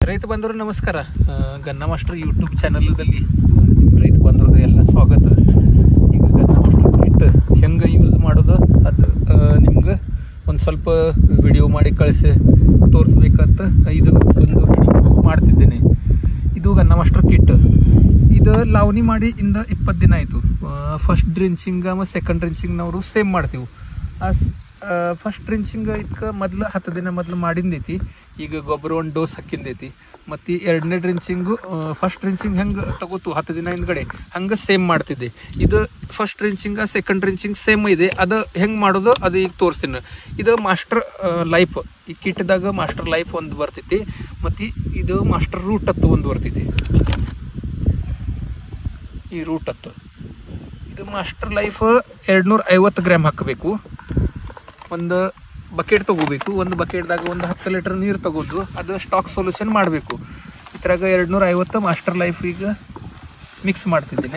ರೈತ ಬಂಧುರು ನಮಸ್ಕಾರ ಆ, ಗನ್ನ ಮಾಸ್ಟರ್ ಯೂಟ್ಯೂಬ್ ಚಾನಲ್ದಲ್ಲಿ ರೈತ ಬಂಧುರದ ಎಲ್ಲ ಸ್ವಾಗತ ಈಗ ಗನ್ನ ಮಾಸ್ಟರ್ ಕಿಟ್ ಹೆಂಗೆ ಯೂಸ್ ಮಾಡೋದು ಅದು ನಿಮ್ಗೆ ಒಂದು ಸ್ವಲ್ಪ ವಿಡಿಯೋ ಮಾಡಿ ಕಳಿಸಿ ತೋರಿಸ್ಬೇಕಂತ ಇದು ಒಂದು ವಿಡಿಯೋ ಮಾಡ್ತಿದ್ದೇನೆ ಇದು ಗನ್ನ ಮಾಸ್ಟರ್ ಕಿಟ್ ಇದು ಲಾವಣಿ ಮಾಡಿ ಇಂದ ಇಪ್ಪತ್ತು ದಿನ ಆಯಿತು ಫಸ್ಟ್ ಡ್ರಿಂಚಿಂಗ್ ಮತ್ತು ಸೆಕೆಂಡ್ ಡ್ರಿಂಚಿಂಗ್ನವರು ಸೇಮ್ ಮಾಡ್ತೀವಿ ಆ ಫಸ್ಟ್ ಡ್ರಿಂಚಿಂಗ್ ಇದಕ್ಕೆ ಮೊದಲು ಹತ್ತು ದಿನ ಮೊದಲು ಮಾಡಿಂದೈತಿ ಈಗ ಗೊಬ್ಬರ ಒಂದು ಡೋಸ್ ಹಾಕಿಂದೈತಿ ಮತ್ತು ಎರಡನೇ ಡ್ರಿಂಚಿಂಗು ಫಸ್ಟ್ ಡ್ರಿಂಚಿಂಗ್ ಹೆಂಗೆ ತಗೋತು ಹತ್ತು ದಿನ ಹಿಂದ್ಗಡೆ ಹಂಗೆ ಸೇಮ್ ಮಾಡ್ತಿದ್ದೆ ಇದು first drenching second drenching same ಇದೆ ಅದು ಹೆಂಗೆ ಮಾಡೋದು ಅದು ಈಗ ತೋರಿಸ್ತೀನಿ ಇದು ಮಾಸ್ಟರ್ ಲೈಫ್ ಈ ಕಿಟ್ದಾಗ ಮಾಸ್ಟರ್ ಲೈಫ್ ಒಂದು ಬರ್ತೈತಿ ಮತ್ತು ಇದು ಮಾಸ್ಟರ್ ರೂಟ್ ಹತ್ತು ಒಂದು ಬರ್ತೈತಿ ಈ ರೂಟ್ ಹತ್ತು ಇದು ಮಾಸ್ಟರ್ ಲೈಫ್ ಎರಡ್ನೂರ ಐವತ್ತು ಗ್ರಾಮ್ ಹಾಕಬೇಕು ಒಂದು ಬಕೆಟ್ ತಗೋಬೇಕು ಒಂದು ಬಕೆಟ್ದಾಗ ಒಂದು ಹತ್ತು ಲೀಟರ್ ನೀರು ತಗೋದು ಅದು ಸ್ಟಾಕ್ ಸೊಲ್ಯೂಷನ್ ಮಾಡಬೇಕು ಇದ್ರಾಗ ಎರಡ್ನೂರ ಐವತ್ತು ಮಾಸ್ಟರ್ ಲೈಫ್ ಈಗ ಮಿಕ್ಸ್ ಮಾಡ್ತಿದ್ದೀನಿ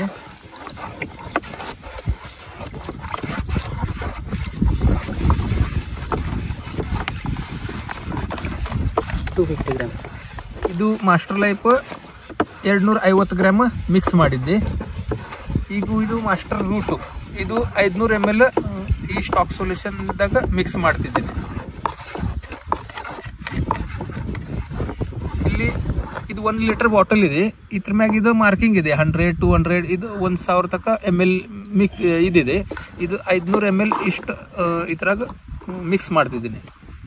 ಟೂ ಫಿಫ್ಟಿ ಗ್ರಾಮ್ ಇದು ಮಾಸ್ಟರ್ ಲೈಫ್ ಎರಡ್ನೂರ ಐವತ್ತು ಗ್ರಾಮ್ ಮಿಕ್ಸ್ ಮಾಡಿದ್ದೆ ಈಗ ಇದು ಮಾಸ್ಟರ್ ರೂಟು ಇದು ಐದುನೂರು ಎಮ್ ಎಲ್ ಈ ಸ್ಟಾಕ್ ಸೊಲ್ಯೂಷನ್ದಾಗ ಮಿಕ್ಸ್ ಮಾಡ್ತಿದ್ದೀನಿ ಇಲ್ಲಿ ಇದು ಒಂದು ಲೀಟರ್ ಬಾಟಲ್ ಇದೆ ಇದ್ರ ಮ್ಯಾಗ ಇದು ಮಾರ್ಕಿಂಗ್ ಇದೆ ಹಂಡ್ರೆಡ್ ಟು ಹಂಡ್ರೆಡ್ ಇದು ಒಂದು ಸಾವಿರ ತನಕ ಎಮ್ ಎಲ್ ಮಿಕ್ ಇದಿದೆ ಇದು ಐದುನೂರು ಎಮ್ ಎಲ್ ಇಷ್ಟು ಇದ್ರಾಗ ಮಿಕ್ಸ್ ಮಾಡ್ತಿದ್ದೀನಿ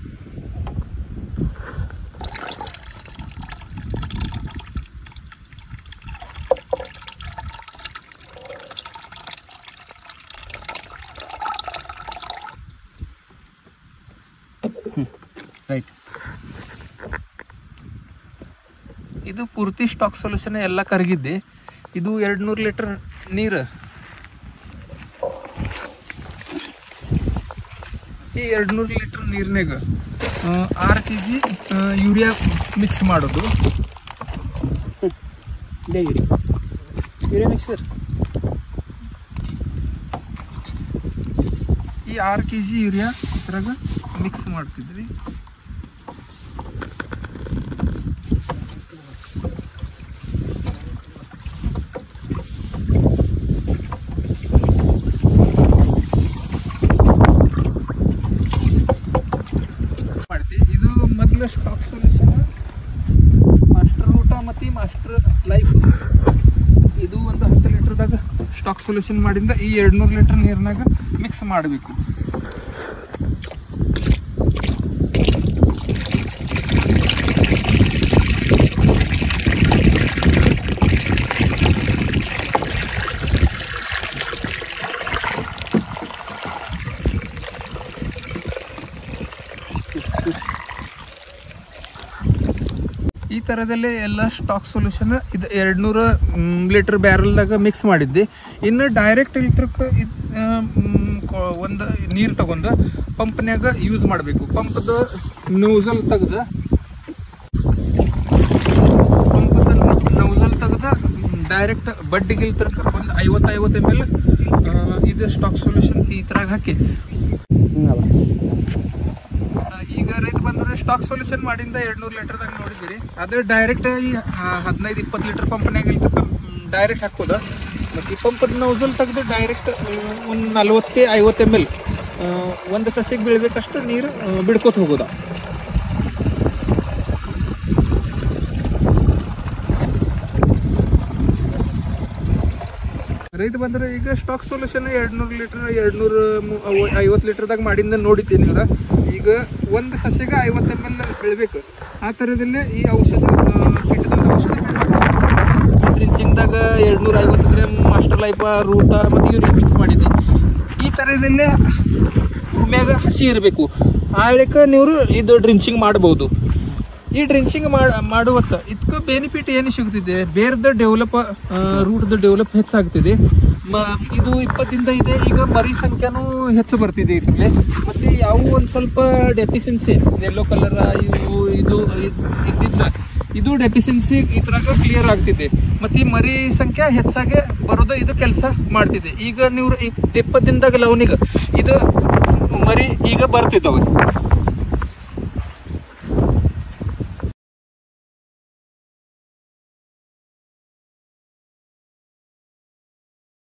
ರೈಟ್ ಇದು ಪೂರ್ತಿ ಸ್ಟಾಕ್ ಸೊಲ್ಯೂಷನ್ ಎಲ್ಲ ಕರಗಿದ್ದೆ ಇದು ಎರಡು ನೂರು ಲೀಟರ್ ನೀರು ಈ ಎರಡು ನೂರು ಲೀಟರ್ ನೀರಿನಾಗ ಆರು ಕೆ ಜಿ ಯೂರಿಯಾ ಮಿಕ್ಸ್ ಮಾಡೋದು ಇದೇ ಇಡಿ ಯೂರಿಯಾ ಮಿಕ್ಸರ್ ಈ ಆರು ಕೆ ಜಿ ಯೂರಿಯಾ ಇದ್ರಾಗ ಮಿಕ್ಸ್ ಮಾಡ್ತಿದ್ವಿ ಮಾಡ್ತೀವಿ ಇದು ಮೊದಲ ಸ್ಟಾಕ್ ಸೊಲ್ಯೂಷನ್ ಮಾಸ್ಟರ್ ಊಟ ಮತ್ತು ಮಾಸ್ಟರ್ ಲೈಫ್ ಇದು ಒಂದು ಹತ್ತು ಲೀಟರ್ದಾಗ ಸ್ಟಾಕ್ ಸೊಲ್ಯೂಷನ್ ಮಾಡಿಂದ ಈ ಎರಡು ನೂರು ಲೀಟರ್ ನೀರಿನಾಗ ಮಿಕ್ಸ್ ಮಾಡಬೇಕು ಈ ಥರದಲ್ಲೇ ಎಲ್ಲ ಸ್ಟಾಕ್ ಸೊಲ್ಯೂಷನ್ ಇದು ಎರಡು ನೂರ ಲೀಟರ್ ಬ್ಯಾರಲ್ದಾಗ ಮಿಕ್ಸ್ ಮಾಡಿದ್ದೆ ಇನ್ನು ಡೈರೆಕ್ಟ್ ಇಲ್ತ್ರಕ್ಕೆ ಇದು ಒಂದು ನೀರು ತಗೊಂಡು ಪಂಪ್ನ್ಯಾಗ ಯೂಸ್ ಮಾಡಬೇಕು ಪಂಪ್ದ ನೌಸಲ್ ತೆಗ್ದು ಪಂಪದ ನೌಸಲ್ ತೆಗ್ದು ಡೈರೆಕ್ಟ್ ಬಡ್ಡಿಗೆ ಇಲ್ತ್ರಕ್ಕೆ ಒಂದು ಐವತ್ತು ಐವತ್ತು ಎಮ್ ಎಲ್ ಇದು ಸ್ಟಾಕ್ ಸೊಲ್ಯೂಷನ್ ಈ ಥರ ಹಾಕಿ ಆ, ಈಗ ರೈತ ಬಂದ್ರೆ ಸ್ಟಾಕ್ ಸೊಲ್ಯೂಷನ್ ಮಾಡಿಂದ ಎರಡ್ನೂರು ಲೀಟರ್ದಾಗ ನೋಡಿದಿರಿ ಅದೇ ಡೈರೆಕ್ಟ್ ಈ ಹದಿನೈದು ಇಪ್ಪತ್ತು ಲೀಟರ್ ಪಂಪ್ನಾಗ ಇಲ್ತಕ್ಕ ಡೈರೆಕ್ಟ್ ಹಾಕೋದ ಮತ್ತು ಈ ಪಂಪದ ನೌಸಲ್ ತೆಗೆದು ಡೈರೆಕ್ಟ್ ಒಂದು ನಲ್ವತ್ತೇ ಐವತ್ತು ಎಮ್ ಎಲ್ ಒಂದು ಸಸಿಗೆ ಬೀಳ್ಬೇಕಷ್ಟು ನೀರು ಆ, ಬಿಡ್ಕೋತ ಹೋಗೋದ ರೈತ ಬಂದ್ರೆ ಈಗ ಸ್ಟಾಕ್ ಸೊಲ್ಯೂಷನ್ ಎರಡ್ನೂರು ಲೀಟರ್ ಎರಡ್ನೂರು ಐವತ್ತು ಲೀಟರ್ದಾಗ ಮಾಡಿಂದ ನೋಡಿದ್ದೀನಿ ಇವ್ರ ಈಗ ಒಂದು ಸಸ್ಯಗೆ ಐವತ್ತು ಎಮ್ ಎಲ್ ಬೀಳ್ಬೇಕು ಆ ಥರದಲ್ಲೇ ಈ ಔಷಧ ಕಿಟ್ಟದಂತ ಔಷಧ ಡ್ರಿಂಚಿಂಗ್ದಾಗ ಎರಡ್ನೂರ ಐವತ್ತು ಗ್ರಾಮ್ ಮಾಸ್ಟರ್ ಲೈಫ ರೂಟ ಮತ್ತು ಯೂರಿಯಾ ಮಿಕ್ಸ್ ಮಾಡಿದ್ದೆ ಈ ಥರದಲ್ಲೇ ಭೂಮಿಯಾಗ ಹಸಿ ಇರಬೇಕು ಆಳಿಕ ನೀವು ಇದು ಡ್ರಿಂಚಿಂಗ್ ಮಾಡ್ಬೋದು ಈ ಡ್ರಿಂಚಿಂಗ್ ಮಾಡುವತ್ತ ಇದಕ್ಕೆ ಬೆನಿಫಿಟ್ ಏನು ಸಿಗ್ತಿದೆ ಬೇರ್ದ ಡೆವಲಪ್ ರೂಟ್ದ ಡೆವಲಪ್ ಹೆಚ್ಚಾಗ್ತಿದೆ ಮ ಇದು ಇಪ್ಪತ್ತಿಂದ ಇದೆ ಈಗ ಮರಿ ಸಂಖ್ಯಾನೂ ಹೆಚ್ಚು ಬರ್ತಿದೆ ಇದರಲ್ಲಿ ಮತ್ತು ಯಾವ ಒಂದು ಸ್ವಲ್ಪ ಡೆಫಿಷಿಯನ್ಸಿ ಯೆಲ್ಲೋ ಕಲರ್ ಇವು ಇದು ಇದ್- ಇದ್ದಿದ್ದ ಇದು ಡೆಫಿಷಿಯನ್ಸಿ ಇದ್ರಾಗ ಕ್ಲಿಯರ್ ಆಗ್ತಿದೆ ಮತ್ತು ಈ ಮರಿ ಸಂಖ್ಯೆ ಹೆಚ್ಚಾಗಿ ಬರೋದು ಇದು ಕೆಲಸ ಮಾಡ್ತಿದೆ ಈಗ ನೀವು ಇಪ್ಪತ್ತು ದಿನದಾಗ ಲವನಿಗೆ ಇದು ಮರಿ ಈಗ ಬರ್ತಿತ್ತವೆ